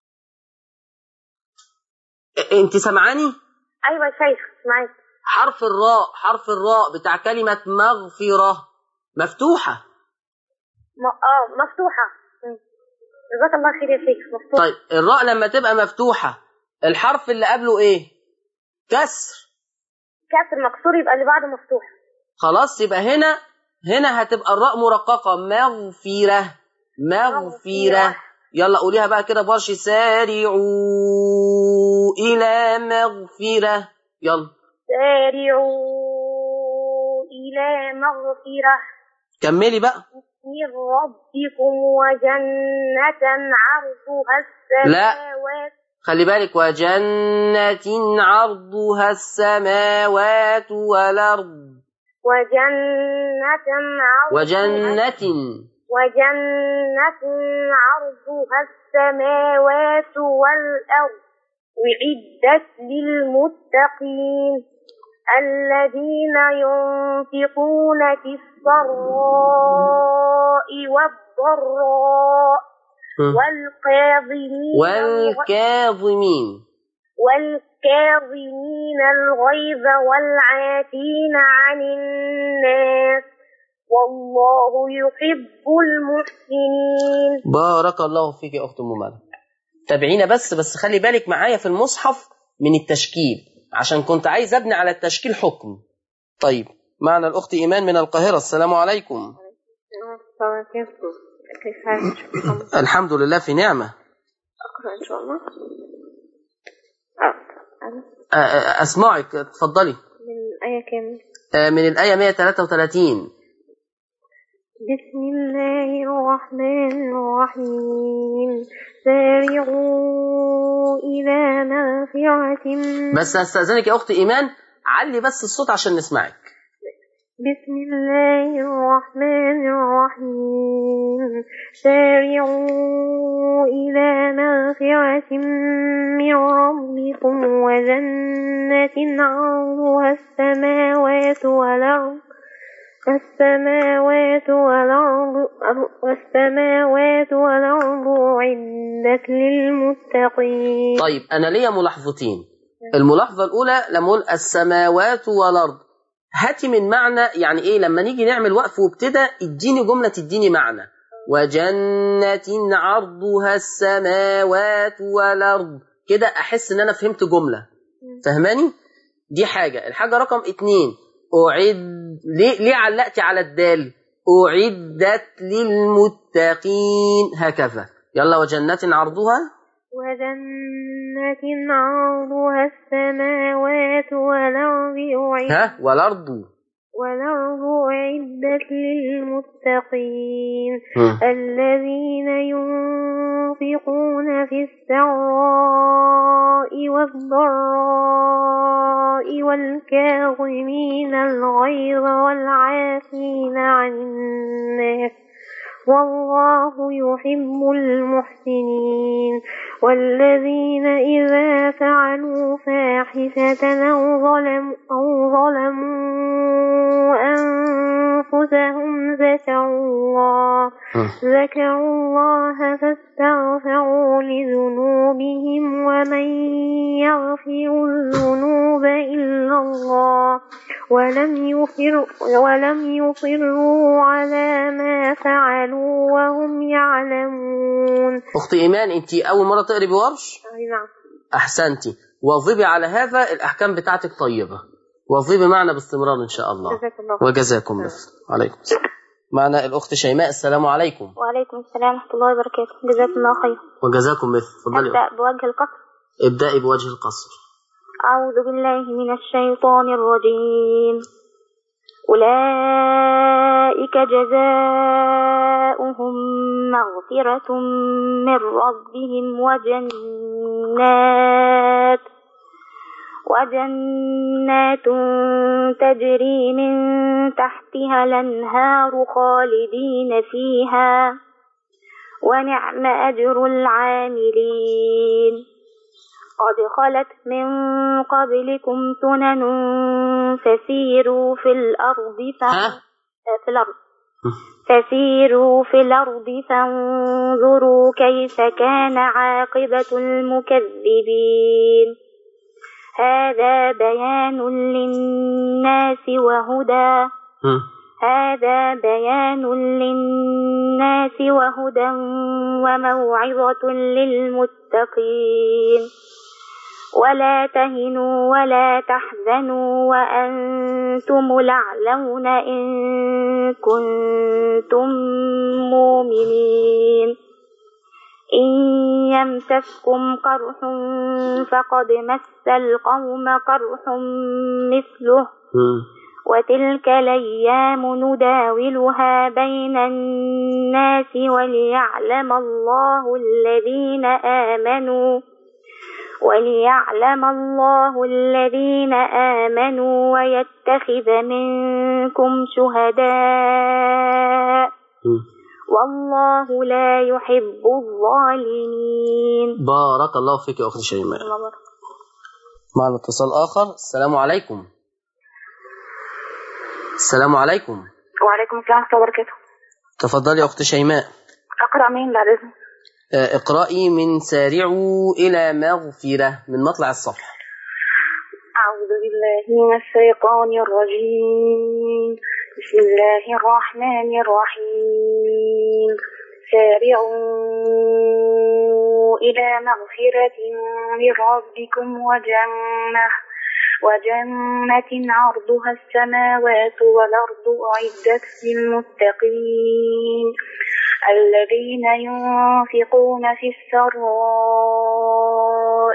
Speaker 1: إ- انت سمعاني
Speaker 4: ايوه يا شيخ معاك
Speaker 1: حرف الراء حرف الراء بتاع كلمه مغفره مفتوحه
Speaker 4: م... اه مفتوحه مم. جزاك الله خير يا شيخ مفتوحه
Speaker 1: طيب الراء لما تبقى مفتوحه الحرف اللي قبله ايه كسر
Speaker 4: كسر مكسور يبقى اللي بعده مفتوح
Speaker 1: خلاص يبقى هنا هنا هتبقى الراء مرققة مغفرة مغفرة يلا قوليها بقى كده برش سارعوا إلى مغفرة يلا
Speaker 4: سارعوا إلى مغفرة
Speaker 1: كملي بقى
Speaker 4: من ربكم وجنة عرضها السماوات
Speaker 1: خلي بالك وجنة عرضها السماوات والأرض
Speaker 4: وجنة عرضها
Speaker 1: وجنة
Speaker 4: وجنة عرضها السماوات والأرض أعدت للمتقين الذين ينفقون في السراء والضراء والكاظمين الغ-
Speaker 1: والكاظمين
Speaker 4: والكاظمين الغيظ والعافين عن الناس والله يحب المحسنين
Speaker 1: بارك الله فيك يا اخت ام مالك تابعينا بس بس خلي بالك معايا في المصحف من التشكيل عشان كنت عايز ابني على التشكيل حكم طيب معنا الاخت ايمان من القاهره السلام عليكم
Speaker 3: كيف حالك
Speaker 1: الحمد لله في نعمه
Speaker 3: أقرأ إن شاء الله آه. أنا
Speaker 1: آه، آه، اسمعك اتفضلي
Speaker 3: من آية كامل
Speaker 1: آه، من الايه 133
Speaker 3: بسم الله الرحمن الرحيم سارعوا إلى مغفرة
Speaker 1: بس هستاذنك يا اخت ايمان علي بس الصوت عشان نسمعك
Speaker 3: بسم الله الرحمن الرحيم سارعوا إلى مغفرة من ربكم وجنة عرضها السماوات والأرض السماوات والأرض والسماوات والأرض أعدت للمتقين
Speaker 1: طيب انا ليا ملاحظتين الملاحظه الاولى لما اقول السماوات والارض هاتي من معنى يعني ايه لما نيجي نعمل وقف وابتدى اديني جمله تديني معنى وجنة عرضها السماوات والارض كده احس ان انا فهمت جمله فهماني دي حاجه الحاجه رقم اتنين اعد ليه ليه علقتي على الدال اعدت للمتقين هكذا يلا وجنة عرضها
Speaker 3: وجنة عرضها السماوات والأرض أعدت
Speaker 1: ها والارض
Speaker 3: والأرض أعدت للمتقين
Speaker 1: مم.
Speaker 3: الذين ينفقون في السراء والضراء والكاظمين الغيظ والعافين عن الناس والله يحب المحسنين والذين إذا فعلوا فاحشة أو ظلموا, أو ظلموا أنفسهم ذكروا الله
Speaker 1: مم.
Speaker 3: ذكروا الله فاستغفروا لذنوبهم ومن يغفر الذنوب إلا الله ولم يصر ولم يصروا على ما فعلوا وهم يعلمون
Speaker 1: اختي ايمان انت اول مره تقري بورش
Speaker 3: أي نعم
Speaker 1: احسنتي واظبي على هذا الاحكام بتاعتك طيبه واظبي معنا باستمرار ان شاء الله
Speaker 3: جزاك الله خير.
Speaker 1: وجزاكم مثل عليكم السلام معنا الاخت شيماء السلام عليكم
Speaker 4: وعليكم السلام ورحمة الله وبركاته جزاكم الله خير
Speaker 1: وجزاكم مثل اتفضلي
Speaker 4: أبدأ بوجه القصر
Speaker 1: ابدأي بوجه القصر
Speaker 4: أعوذ بالله من الشيطان الرجيم أولئك جزاؤهم مغفرة من ربهم وجنات وجنات تجري من تحتها الأنهار خالدين فيها ونعم أجر العاملين قد خلت من قبلكم سنن
Speaker 3: فسيروا في الأرض ف...
Speaker 1: ها
Speaker 3: في الأرض فسيروا في الأرض فانظروا كيف كان عاقبة المكذبين هذا بيان للناس وهدى
Speaker 1: مم.
Speaker 3: هذا بيان للناس وهدى وموعظة للمتقين ولا تهنوا ولا تحزنوا وأنتم الأعلون إن كنتم مؤمنين إن يمسسكم قرح فقد مس القوم قرح مثله
Speaker 1: مم.
Speaker 3: وتلك الأيام نداولها بين الناس وليعلم الله الذين آمنوا وليعلم الله الذين آمنوا ويتخذ منكم شهداء
Speaker 1: مم.
Speaker 3: والله لا يحب الظالمين
Speaker 1: بارك الله فيك يا أختي شيماء معنا اتصال آخر السلام عليكم السلام عليكم
Speaker 4: وعليكم السلام ورحمة الله وبركاته
Speaker 1: تفضلي يا أخت شيماء
Speaker 4: أقرأ مين بعد إذنك
Speaker 1: آه، اقرأي من سارعوا إلى مغفرة من مطلع الصفحة
Speaker 4: أعوذ بالله من الشيطان الرجيم بسم الله الرحمن الرحيم سارعوا إلى مغفرة من ربكم وجنة وجنة عرضها السماوات والأرض أعدت للمتقين الذين ينفقون في السراء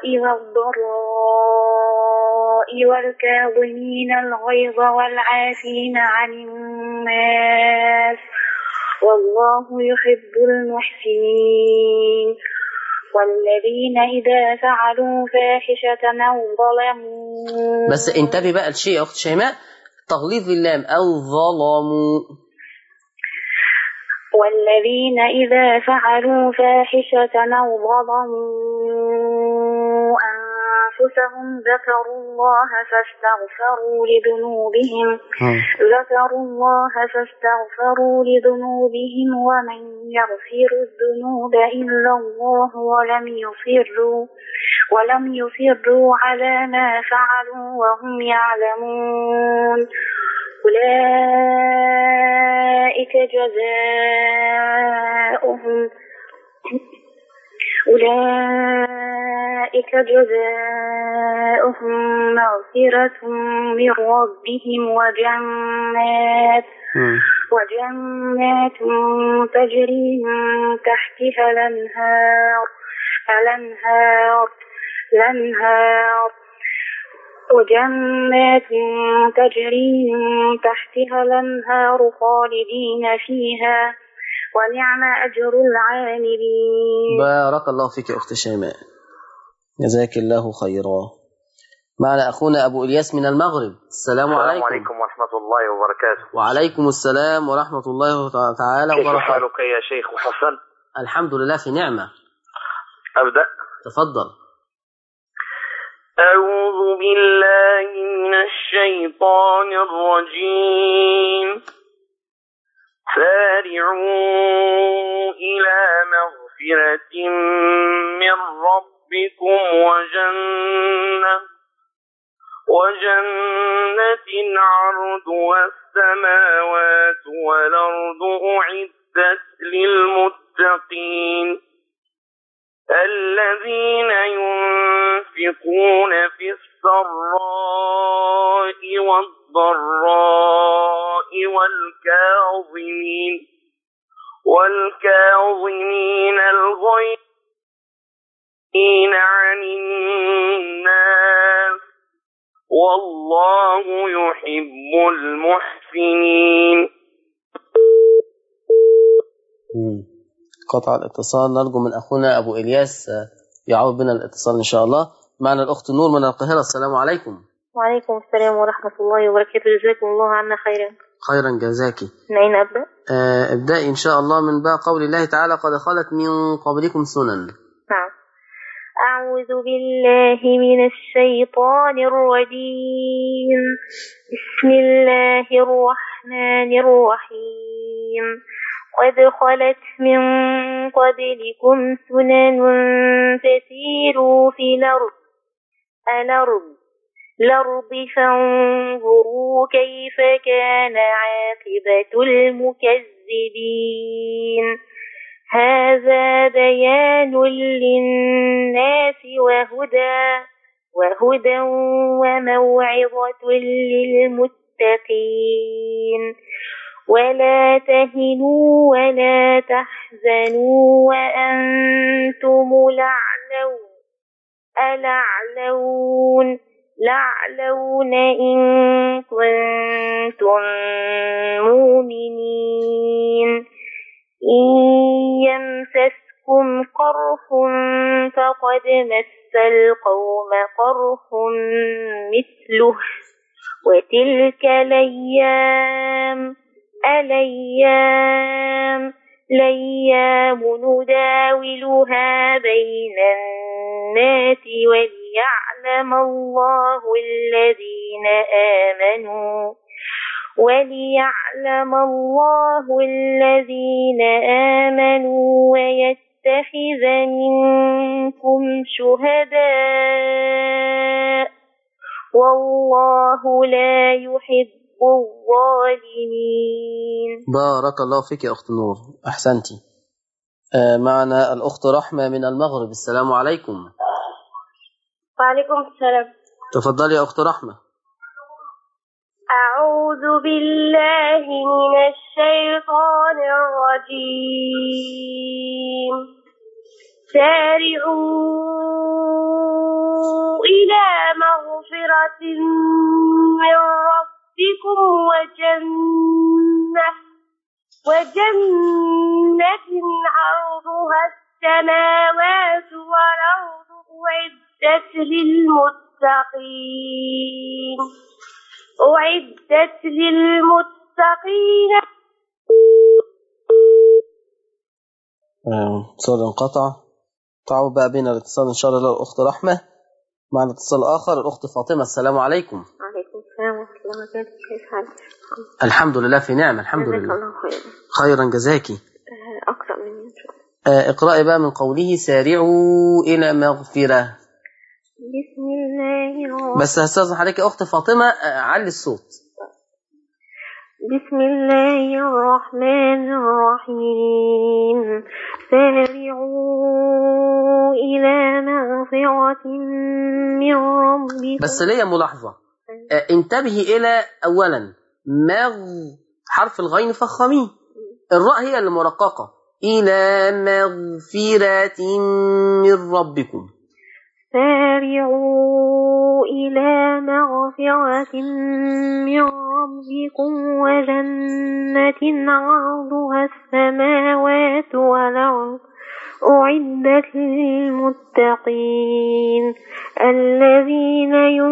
Speaker 4: والضراء والكاظمين الغيظ والعافين عن الناس والله يحب المحسنين والذين إذا فعلوا فاحشة أو ظلموا
Speaker 1: بس انتبهي بقى لشيء يا أخت شيماء تغليظ اللام أو ظلموا
Speaker 4: والذين إذا فعلوا فاحشة أو ظلموا أنفسهم ذكروا الله فاستغفروا لذنوبهم ذكروا الله فاستغفروا لذنوبهم ومن يغفر الذنوب إلا الله ولم يصروا ولم يصروا على ما فعلوا وهم يعلمون أولئك جزاؤهم أولئك جزاؤهم مغفرة من ربهم وجنات وجنات تجري من تحتها الأنهار الأنهار الأنهار وجنات تجري من تحتها الأنهار خالدين فيها ونعم أجر العاملين
Speaker 1: بارك الله فيك يا أخت شيماء جزاك الله خيرا معنا أخونا أبو إلياس من المغرب السلام
Speaker 5: السلام
Speaker 1: عليكم
Speaker 5: عليكم ورحمة الله وبركاته
Speaker 1: وعليكم السلام ورحمة الله تعالى
Speaker 5: كيف
Speaker 1: وبركاته
Speaker 5: حالك يا شيخ حسن
Speaker 1: الحمد لله في نعمة
Speaker 5: أبدأ
Speaker 1: تفضل
Speaker 5: أعوذ بالله من الشيطان الرجيم سارعوا إلى مغفرة من ربكم وجنة وجنة عرضها السماوات والأرض أعدت للمتقين الذين ينفقون في السراء والضراء والكاظمين والكاظمين الغيظ عن الناس والله يحب المحسنين
Speaker 1: مم. قطع الاتصال نرجو من أخونا أبو إلياس آه، يعود بنا الاتصال إن شاء الله معنا الأخت نور من القاهرة السلام عليكم
Speaker 3: وعليكم السلام ورحمة الله وبركاته جزاكم الله عنا خيرا
Speaker 1: خيرا جزاكي
Speaker 3: من أين أبدأ؟
Speaker 1: آه، ابدأي إن شاء الله من باب قول الله تعالى قد خلت من قبلكم سنن
Speaker 3: نعم أعوذ بالله من الشيطان الرجيم بسم الله الرحمن الرحيم قد خلت من قبلكم سنن تسيروا في الأرض الأرض الأرض فانظروا كيف كان عاقبة المكذبين هذا بيان للناس وهدى وهدى وموعظة للمتقين ولا تهنوا ولا تحزنوا وأنتم الأعلون الأعلون لعلون إن كنتم مؤمنين إن يمسسكم قرح فقد مس القوم قرح مثله وتلك الأيام الأيام الأيام نداولها بين الناس وليعلم الله الذين آمنوا وليعلم الله الذين آمنوا ويتخذ منكم شهداء والله لا يحب الظالمين
Speaker 1: بارك الله فيك يا أخت نور أحسنتي آه، معنا الأخت رحمة من المغرب السلام عليكم
Speaker 3: وعليكم السلام
Speaker 1: تفضلي يا أخت رحمة
Speaker 3: أعوذ بالله من الشيطان الرجيم سارعوا إلى مغفرة من ربكم وجنة وجنة عرضها السماوات والأرض أعدت للمتقين أعدت للمتقين
Speaker 1: آه، اتصال انقطع تعود بقى بين الاتصال إن شاء الله الأخت رحمة معنا اتصال آخر الأخت فاطمة السلام عليكم
Speaker 3: وعليكم السلام ورحمة الله وبركاته كيف حالك؟
Speaker 1: الحمد لله في نعمة الحمد
Speaker 3: جزاك
Speaker 1: لله
Speaker 3: الله خيرا
Speaker 1: خيرا جزاكي
Speaker 3: آه، أقرأ مني إن شاء الله
Speaker 1: آه، اقرأي بقى من قوله سارعوا إلى مغفرة
Speaker 3: بسم الله الرحمن
Speaker 1: بس هستاذن حضرتك يا أخت فاطمة آه، علي الصوت
Speaker 3: بسم الله الرحمن الرحيم سارعوا إلى مغفرة من ربكم
Speaker 1: بس ليا ملاحظة آه، انتبهي إلى أولا مغ حرف الغين فخميه الراء هي اللي مرققة إلى مغفرة من ربكم
Speaker 3: سارعوا إلى مغفرة من ربكم وجنة عرضها السماوات والأرض أعدت للمتقين الذين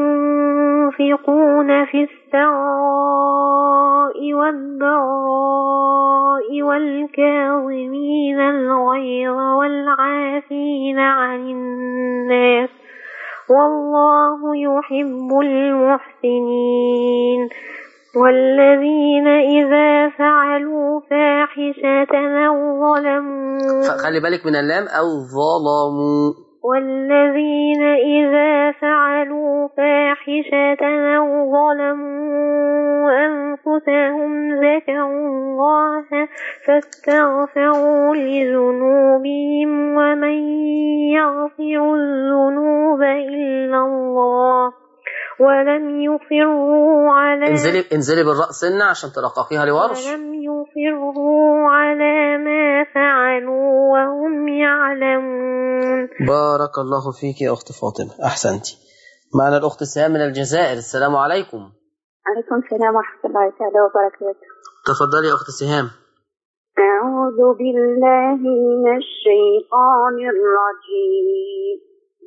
Speaker 3: ينفقون في السراء والضراء والكاظمين الغيظ والعافين عن الناس والله يحب المحسنين والذين إذا فعلوا فاحشة أو ظلموا
Speaker 1: خلي بالك من اللام أو ظلموا
Speaker 3: والذين إذا فعلوا فاحشة أو ظلموا أنفسهم ذكروا الله فاستغفروا لذنوبهم ومن يغفر الذنوب إلا الله ولم يصروا على
Speaker 1: انزلي انزلي بالراء سنة عشان ترققيها لورش
Speaker 3: ولم يصروا على ما فعلوا وهم يعلمون
Speaker 1: بارك الله فيك يا أخت فاطمة أحسنتي معنا الأخت سهام من الجزائر السلام عليكم
Speaker 6: عليكم السلام ورحمة الله تعالى وبركاته
Speaker 1: تفضلي يا أخت سهام
Speaker 6: أعوذ بالله من الشيطان الرجيم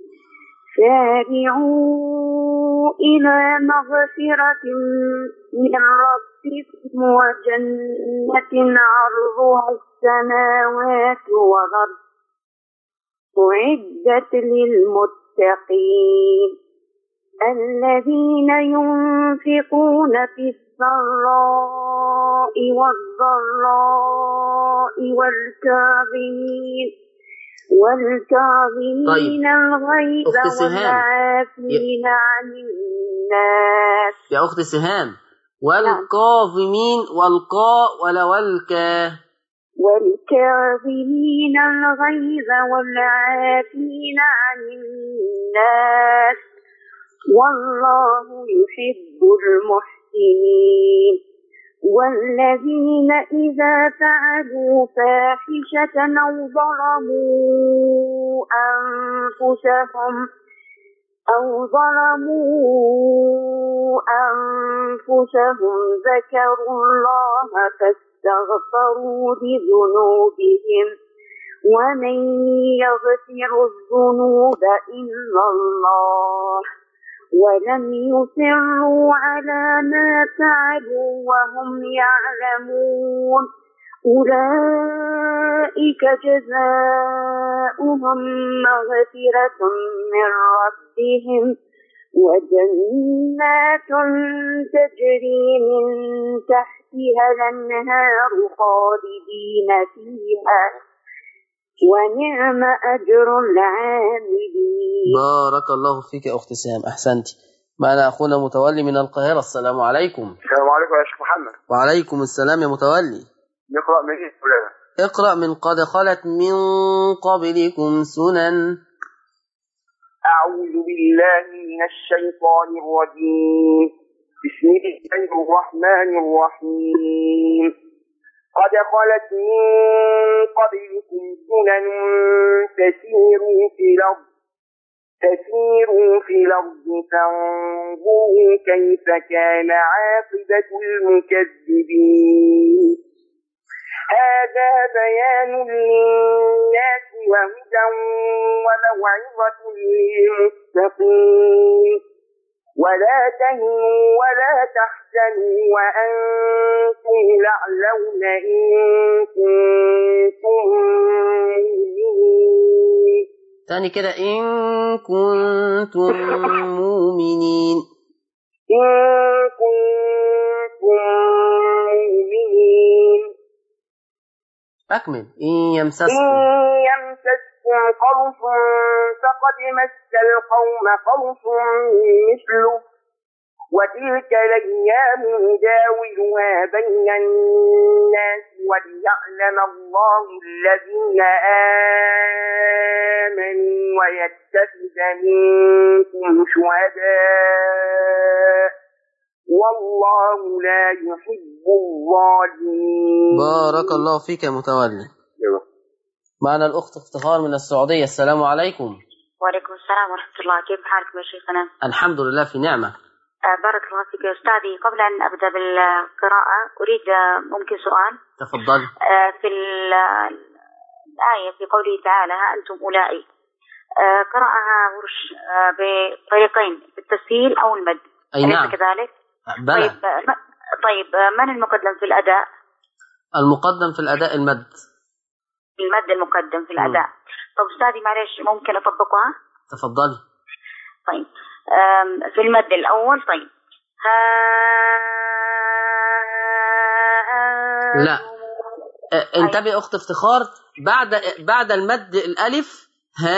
Speaker 6: سارعوا إلى مغفرة من ربكم وجنة عرضها السماوات والأرض أعدت للمتقين الذين ينفقون في السراء والضراء والكاظمين والكاظمين الغيظ
Speaker 1: أخت سهام.
Speaker 6: والعافين عن الناس
Speaker 1: يا أخت سهام والكاظمين والقاء ولا والكا
Speaker 6: والكاظمين الغيظ والعافين عن الناس والله يحب المحسنين والذين إذا فعلوا فاحشة أو ظلموا أنفسهم أو ظلموا أنفسهم ذكروا الله فاستغفروا لذنوبهم ومن يغفر الذنوب إلا الله ولم يصروا على ما فعلوا وهم يعلمون أولئك جزاؤهم مغفرة من ربهم وجنات تجري من تحتها الأنهار خالدين فيها ونعم أجر العاملين
Speaker 1: بارك الله فيك يا أخت سهام أحسنت معنا أخونا متولي من القاهرة السلام عليكم
Speaker 5: السلام عليكم يا شيخ محمد
Speaker 1: وعليكم السلام يا متولي
Speaker 5: نقرأ من ايه مولانا؟
Speaker 1: اقرأ من قد خلت من قبلكم سنن
Speaker 5: أعوذ بالله من الشيطان الرجيم بسم الله الرحمن الرحيم قد خلت من قبلكم سنن تسيروا في الأرض تسيروا في الأرض فانظروا كيف كان عاقبة المكذبين هذا بيان للناس وهدى وموعظة للمتقين ولا تهنوا ولا تحزنوا وأنتم الأعلون إن كنتم مؤمنين
Speaker 1: تاني كده إن كنتم مؤمنين
Speaker 5: إن كنتم مؤمنين
Speaker 1: أكمل إن يمسسكم
Speaker 5: إن يمسسكم قرص فقد مس القوم قرص مثله وتلك الأيام نداولها بين الناس وليعلم الله الذين آمنوا ويتخذ منكم شهداء والله لا يحب الظالمين
Speaker 1: بارك الله فيك يا متولي معنا الأخت افتخار من السعودية السلام عليكم
Speaker 7: وعليكم السلام ورحمة الله كيف حالكم يا شيخنا؟
Speaker 1: الحمد لله في نعمة
Speaker 7: آه، بارك الله فيك يا أستاذي قبل أن أبدأ بالقراءة أريد آه، ممكن سؤال
Speaker 1: تفضلي
Speaker 7: آه، في ال- الآية في قوله تعالى ها أنتم أولئك آه، قرأها ورش آه، بطريقين بالتسهيل أو المد
Speaker 1: أي
Speaker 7: أليس
Speaker 1: نعم
Speaker 7: كذلك؟
Speaker 1: بلى
Speaker 7: طيب آه، م- طيب آه، من المقدم في الأداء؟
Speaker 1: المقدم في الأداء المد
Speaker 7: المد المقدم في الأداء طب أستاذي معلش ممكن أطبقها؟
Speaker 1: تفضلي
Speaker 7: طيب آم، في المد الأول طيب ها
Speaker 1: لا. آه، انتبه يا أخت افتخار بعد بعد المد الألف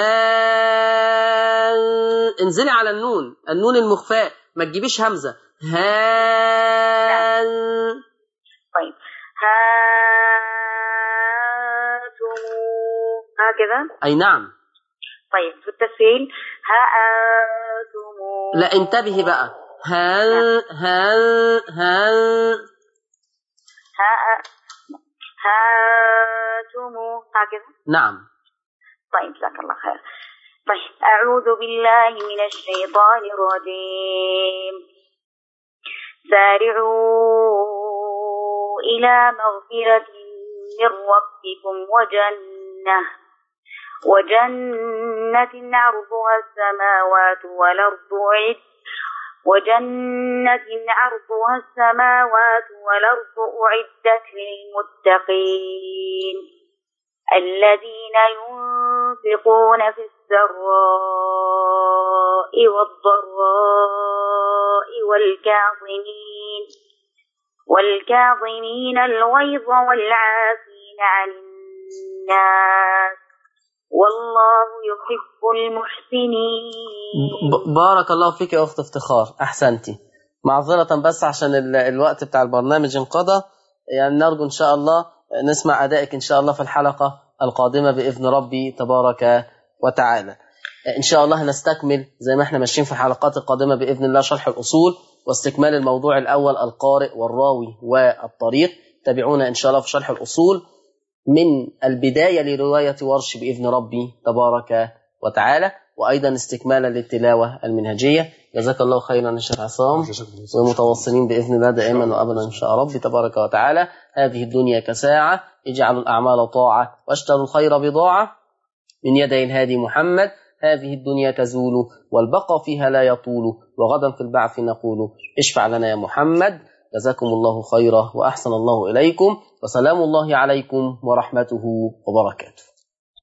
Speaker 1: ها انزلي على النون النون المخفاء ما تجيبيش همزة ها
Speaker 7: طيب هاتم هكذا
Speaker 1: أي نعم
Speaker 7: طيب في التسهيل ها أنتم
Speaker 1: لا انتبهي بقى هل هل هل
Speaker 7: ها هاتم هكذا
Speaker 1: نعم
Speaker 7: طيب جزاك الله خير طيب أعوذ بالله من الشيطان الرجيم سارعوا إلى مغفرة من ربكم وجنة وجنة عرضها السماوات والأرض أعد وجنة عرضها السماوات والأرض أعدت للمتقين الذين ينفقون ينفقون في السراء والضراء والكاظمين والكاظمين الغيظ والعافين عن الناس والله يحب المحسنين
Speaker 1: ب- بارك الله فيك يا أخت افتخار أحسنتي معذرة بس عشان ال- الوقت بتاع البرنامج انقضى يعني نرجو إن شاء الله نسمع أدائك إن شاء الله في الحلقة القادمة بإذن ربي تبارك وتعالى إن شاء الله هنستكمل زي ما احنا ماشيين في الحلقات القادمة بإذن الله شرح الأصول واستكمال الموضوع الأول القارئ والراوي والطريق تابعونا إن شاء الله في شرح الأصول من البداية لرواية ورش بإذن ربي تبارك وتعالى وأيضا استكمالا للتلاوة المنهجية جزاك الله خيرا يا شيخ عصام ومتواصلين بإذن الله دائما وأبدا إن شاء ربي تبارك وتعالى هذه الدنيا كساعة اجعلوا الأعمال طاعة واشتروا الخير بضاعة من يدي الهادي محمد هذه الدنيا تزول والبقاء فيها لا يطول وغدا في البعث نقول اشفع لنا يا محمد جزاكم الله خيرا وأحسن الله إليكم وسلام الله عليكم ورحمته وبركاته